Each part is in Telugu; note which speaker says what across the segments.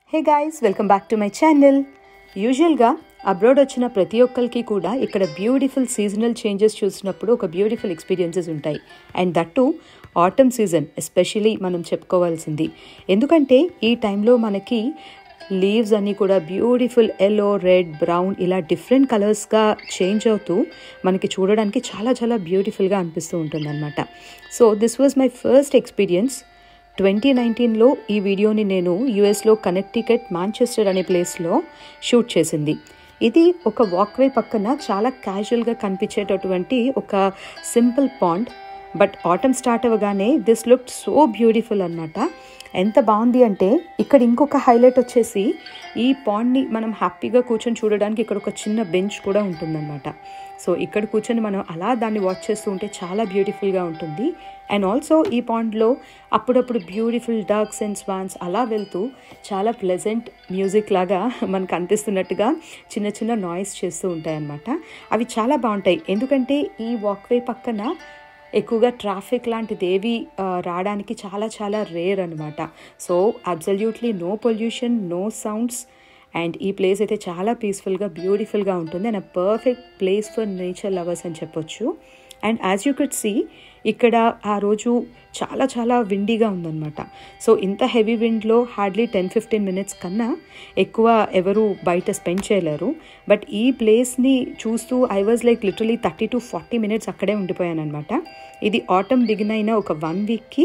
Speaker 1: hey guys welcome back to my channel యూజువల్గా అబ్రాడ్ వచ్చిన ప్రతి ఒక్కరికి కూడా ఇక్కడ బ్యూటిఫుల్ సీజనల్ చేంజెస్ చూసినప్పుడు ఒక బ్యూటిఫుల్ ఎక్స్పీరియన్సెస్ ఉంటాయి and that autumn season especially మనం చెప్పుకోవాల్సింది ఎందుకంటే ఈ టైంలో మనకి లీవ్స్ అన్నీ కూడా బ్యూటిఫుల్ ఎల్లో రెడ్ బ్రౌన్ ఇలా డిఫరెంట్ కలర్స్గా చేంజ్ అవుతూ మనకి చూడడానికి చాలా చాలా బ్యూటిఫుల్గా అనిపిస్తూ ఉంటుందన్నమాట so this was my first experience twenty నైన్టీన్లో ఈ వీడియోని నేను యుఎస్లో కనెక్టికట్ మాంచెస్టర్ అనే ప్లేస్లో షూట్ చేసింది ఇది ఒక వాక్వే పక్కన చాలా క్యాజువల్గా కనిపించేటటువంటి ఒక simple pond but autumn start అవ్వగానే దిస్ లుక్ సో బ్యూటిఫుల్ అనమాట ఎంత బాగుంది అంటే ఇక్కడ ఇంకొక హైలైట్ వచ్చేసి ఈ పాండ్ని మనం హ్యాపీగా కూర్చొని చూడడానికి ఇక్కడ ఒక చిన్న బెంచ్ కూడా ఉంటుందన్నమాట సో ఇక్కడ కూర్చొని మనం అలా దాన్ని వాచ్ చేస్తూ ఉంటే చాలా బ్యూటిఫుల్గా ఉంటుంది అండ్ ఆల్సో ఈ పాండ్లో అప్పుడప్పుడు బ్యూటిఫుల్ డక్స్ అండ్ స్వాన్స్ అలా వెళ్తూ చాలా ప్లెజెంట్ మ్యూజిక్ లాగా మనకు అనిపిస్తున్నట్టుగా చిన్న చిన్న నాయిస్ చేస్తూ ఉంటాయి అన్నమాట అవి చాలా బాగుంటాయి ఎందుకంటే ఈ వాక్వే పక్కన ఎక్కువగా ట్రాఫిక్ లాంటిది ఏవి రావడానికి చాలా చాలా రేర్ అనమాట so absolutely no pollution no sounds and ఈ ప్లేస్ అయితే చాలా పీస్ఫుల్గా బ్యూటిఫుల్గా ఉంటుంది and perfect place for nature lovers అని చెప్పొచ్చు and as you could see ఇక్కడ ఆ రోజు చాలా చాలా విండీగా ఉందన్నమాట సో ఇంత హెవీ విండ్లో హార్డ్లీ టెన్ ఫిఫ్టీన్ మినిట్స్ కన్నా ఎక్కువ ఎవరు బయట స్పెండ్ చేయలేరు బట్ ఈ ప్లేస్ని చూస్తూ I was like literally thirty to forty minutes అక్కడే ఉండిపోయాను అనమాట ఇది ఆటమ్ బిగిన్ అయిన ఒక వన్ వీక్కి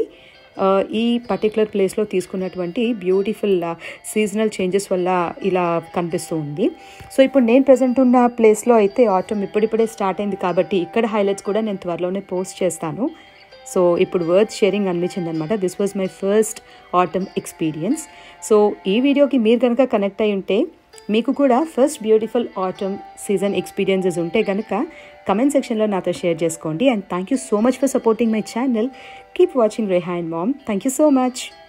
Speaker 1: ఈ పర్టికులర్ ప్లేస్లో తీసుకున్నటువంటి బ్యూటిఫుల్ సీజనల్ చేంజెస్ వల్ల ఇలా కనిపిస్తూ ఉంది సో ఇప్పుడు నేను ప్రజెంట్ ఉన్న ప్లేస్లో అయితే ఆటమ్ ఇప్పుడిప్పుడే స్టార్ట్ అయింది కాబట్టి ఇక్కడ హైలైట్స్ కూడా నేను త్వరలోనే పోస్ట్ చేస్తాను సో ఇప్పుడు వర్త్ షేరింగ్ అనిపించింది అనమాట this was my first autumn experience so ఈ వీడియోకి మీరు కనుక కనెక్ట్ అయి ఉంటే మీకు కూడా first beautiful autumn season experiences ఉంటే కనుక కమెంట్ సెక్షన్లో నాతో షేర్ చేసుకోండి and thank you so much for supporting my channel keep watching Reha and mom thank you so much